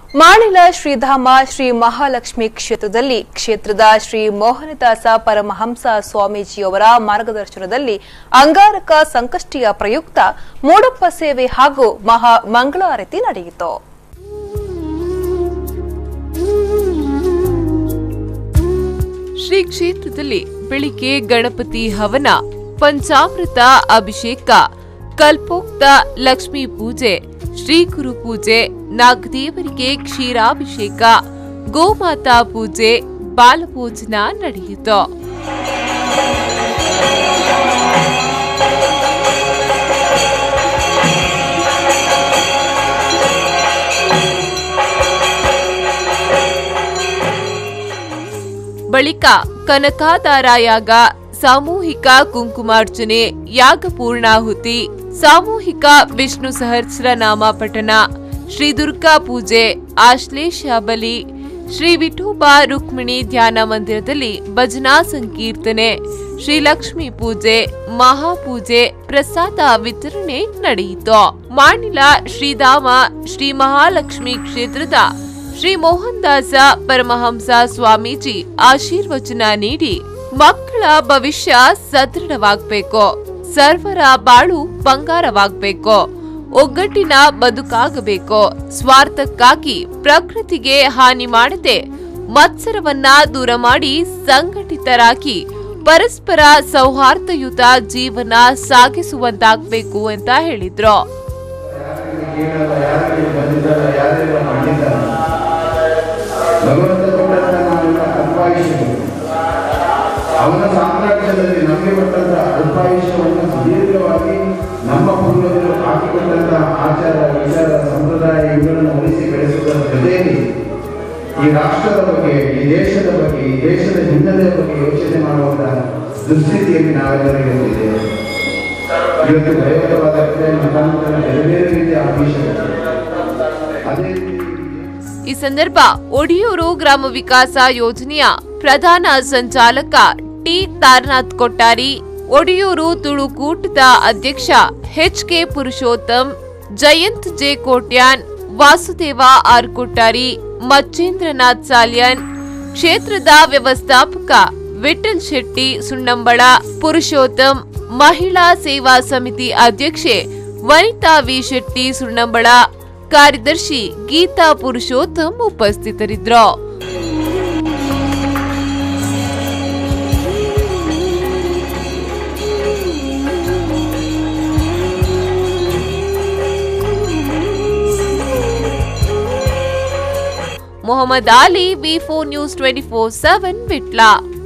ಮಾಣಿಲ ಶ್ರೀಧಾಮ ಶ್ರೀ ಮಹಾಲಕ್ಷ್ಮಿ ಕ್ಷೇತ್ರದಲ್ಲಿ ಕ್ಷೇತ್ರದ ಶ್ರೀ ಮೋಹನದಾಸ ಪರಮಹಂಸ ಸ್ವಾಮೀಜಿಯವರ ಮಾರ್ಗದರ್ಶನದಲ್ಲಿ ಅಂಗಾರಕ ಸಂಕಷ್ಟಿಯ ಪ್ರಯುಕ್ತ ಮೂಡಪ್ಪ ಸೇವೆ ಹಾಗೂ ಮಹಾ ಮಂಗಳಾರತಿ ನಡೆಯಿತು ಶ್ರೀ ಕ್ಷೇತ್ರದಲ್ಲಿ ಬೆಳಿಗ್ಗೆ ಗಣಪತಿ ಹವನ ಪಂಚಾಮೃತ ಅಭಿಷೇಕ ಕಲ್ಪೋಕ್ತ ಲಕ್ಷ್ಮೀ ಪೂಜೆ ಶ್ರೀ ಗುರು ಪೂಜೆ ನಾಗದೇವರಿಗೆ ಕ್ಷೀರಾಭಿಷೇಕ ಗೋಮಾತಾ ಪೂಜೆ ಬಾಲಪೂಜನ ನಡೆಯಿತು ಬಳಿಕ ಕನಕಾದಾರ ಯಾಗ ಸಾಮೂಹಿಕ ಕುಂಕುಮಾರ್ಚನೆ ಯಾಗ ಪೂರ್ಣಾಹುತಿ ಸಾಮೂಹಿಕ ವಿಷ್ಣು ಸಹಸ್ರನಾಮ ಪಠನ ಶ್ರೀ ದುರ್ಗಾ ಪೂಜೆ ಆಶ್ಲೇಷ ಬಲಿ ಶ್ರೀ ವಿಠೋಬಾ ರುಕ್ಮಿಣಿ ಧ್ಯಾನ ಮಂದಿರದಲ್ಲಿ ಭಜನಾ ಸಂಕೀರ್ತನೆ ಶ್ರೀ ಲಕ್ಷ್ಮೀ ಪೂಜೆ ಮಹಾಪೂಜೆ ಪ್ರಸಾದ ವಿತರಣೆ ನಡೆಯಿತು ಮಾಣಿಲ ಶ್ರೀಧಾಮ ಶ್ರೀ ಮಹಾಲಕ್ಷ್ಮಿ ಕ್ಷೇತ್ರದ ಶ್ರೀ ಮೋಹನ್ ದಾಸ ಪರಮಹಂಸ ಸ್ವಾಮೀಜಿ ಆಶೀರ್ವಚನ ನೀಡಿ ಮಕ್ಕಳ ಭವಿಷ್ಯ ಸದೃಢವಾಗಬೇಕು ಸರ್ವರ ಬಾಳು ಬಂಗಾರವಾಗಬೇಕು ಒಗ್ಗಟ್ಟಿನ ಬದುಕಾಗಬೇಕು ಸ್ವಾರ್ಥಕ್ಕಾಗಿ ಪ್ರಕೃತಿಗೆ ಹಾನಿ ಮಾಡದೆ ಮತ್ಸರವನ್ನ ದೂರ ಮಾಡಿ ಸಂಘಟಿತರಾಗಿ ಪರಸ್ಪರ ಸೌಹಾರ್ದಯುತ ಜೀವನ ಸಾಗಿಸುವಂತಾಗಬೇಕು ಅಂತ ಹೇಳಿದ್ರು ಕೇಳಲ್ಲ ಯಾರಿಗೆ ಬಂದಿದ್ದಲ್ಲ ಯಾರೆಲ್ಲ ಮಾಡಿದ್ದಲ್ಲ ಭಗವಂತ ಕೊಟ್ಟಂತ ನಾವೆಲ್ಲ ಅಲ್ಪಾಯುಷ್ಯಗಳು ಅವನ ಸಾಮ್ರಾಜ್ಯದಲ್ಲಿ ನಮಗೆ ಕೊಟ್ಟಂತ ಅಲ್ಪಾಯುಷ್ಯವನ್ನು ಸುದೀರ್ಘವಾಗಿ ನಮ್ಮ ಪೂರ್ವಜರು ಹಾಕಿಕೊಟ್ಟಂತ ಆಚಾರ ವಿಚಾರ ಸಂಪ್ರದಾಯ ಇವುಗಳನ್ನು ಉಳಿಸಿ ಬೆಳೆಸುವುದರ ಜೊತೆಯಲ್ಲಿ ಈ ರಾಷ್ಟ್ರದ ಬಗ್ಗೆ ಈ ದೇಶದ ಬಗ್ಗೆ ಈ ದೇಶದ ಹಿನ್ನೆಲೆಯ ಬಗ್ಗೆ ಯೋಚನೆ ಮಾಡುವಂತಹ ದುಸ್ಥಿತಿಯಲ್ಲಿ ನಾವೆಲ್ಲರೂ ಇರುತ್ತಿದ್ದೇವೆ ಇವತ್ತು ಭಯಕರವಾದ ಕ್ರಿಯೆ ಮತಾಂತರ ಬೇರೆ ಬೇರೆ ರೀತಿಯ ಆಮಿಷಗಳು ಅದೇ ರೀತಿ ಈ ಸಂದರ್ಭ ಒಡಿಯೂರು ಗ್ರಾಮ ವಿಕಾಸ ಯೋಜನೆಯ ಪ್ರಧಾನ ಸಂಚಾಲಕ ಟಿ ತಾರನಾಥ್ ಕೊಟ್ಟಾರಿ ಒಡಿಯೂರು ತುಳುಕೂಟದ ಅಧ್ಯಕ್ಷ H K Purushottam Jayanth J Kotian Vasudeva R Kottari Machendranath Salian ಕ್ಷೇತ್ರದ ವ್ಯವಸ್ಥಾಪಕ ವಿಠಲ್ ಶೆಟ್ಟಿ ಸುಣ್ಣಂಬಳ ಪುರುಷೋತ್ತಮ್ ಮಹಿಳಾ ಸೇವಾ ಸಮಿತಿ ಅಧ್ಯಕ್ಷೆ ವನಿತಾ ವಿ ಶೆಟ್ಟಿ ಸುಣ್ಣಂಬಳ ಕಾರ್ಯದರ್ಶಿ ಗೀತಾ ಪುರುಷೋತ್ತಮ್ ಉಪಸ್ಥಿತರಿದ್ದರು Mohammed Ali V four news twenty four seven Vitla